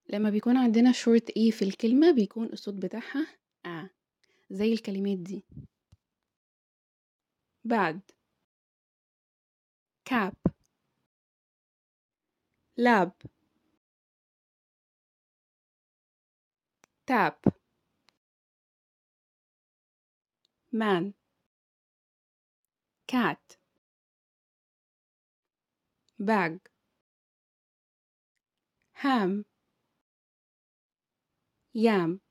لما بيكون عندنا short E في الكلمة بيكون الصوت بتاعها آ زي الكلمات دي بعد cap lab tap man cat bag ham yam